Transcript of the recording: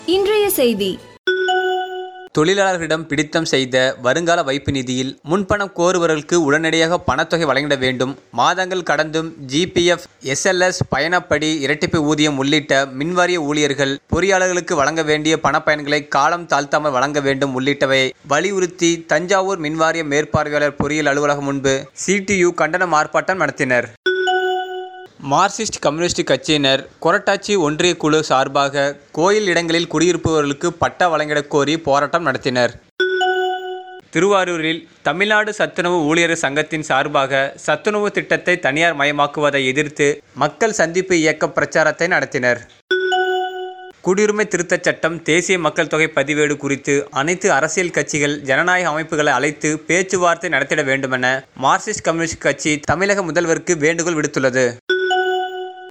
இன்றைய செய்தி தொழிலாளர்களிடம் பிடித்தம் செய்த வருங்கால வைப்பு நிதியில் முன்பணம் கோருபவர்களுக்கு உடனடியாக பணத்தொகை வழங்கிட வேண்டும் மாதங்கள் கடந்தும் ஜிபிஎஃப் எஸ்எல்எஸ் பயணப்படி இரட்டிப்பு ஊதியம் உள்ளிட்ட மின்வாரிய ஊழியர்கள் பொறியாளர்களுக்கு வழங்க வேண்டிய பணப்பயன்களை காலம் தாழ்த்தாமல் வழங்க வேண்டும் உள்ளிட்டவை வலியுறுத்தி தஞ்சாவூர் மின்வாரிய மேற்பார்வையாளர் பொறியியல் அலுவலகம் முன்பு சிடியு கண்டன ஆர்ப்பாட்டம் நடத்தினர் மார்க்சிஸ்ட் கம்யூனிஸ்ட் கட்சியினர் கொரட்டாச்சி ஒன்றிய குழு சார்பாக கோயில் இடங்களில் குடியிருப்பவர்களுக்கு பட்டா வழங்கிடக் கோரி போராட்டம் நடத்தினர் திருவாரூரில் தமிழ்நாடு சத்துணவு ஊழியர் சங்கத்தின் சார்பாக சத்துணவு திட்டத்தை தனியார் மயமாக்குவதை எதிர்த்து மக்கள் சந்திப்பு இயக்க பிரச்சாரத்தை நடத்தினர் குடியுரிமை திருத்தச் சட்டம் தேசிய மக்கள் தொகை பதிவேடு குறித்து அனைத்து அரசியல் கட்சிகள் ஜனநாயக அமைப்புகளை அழைத்து பேச்சுவார்த்தை நடத்திட வேண்டுமென மார்க்சிஸ்ட் கம்யூனிஸ்ட் கட்சி தமிழக முதல்வருக்கு வேண்டுகோள் விடுத்துள்ளது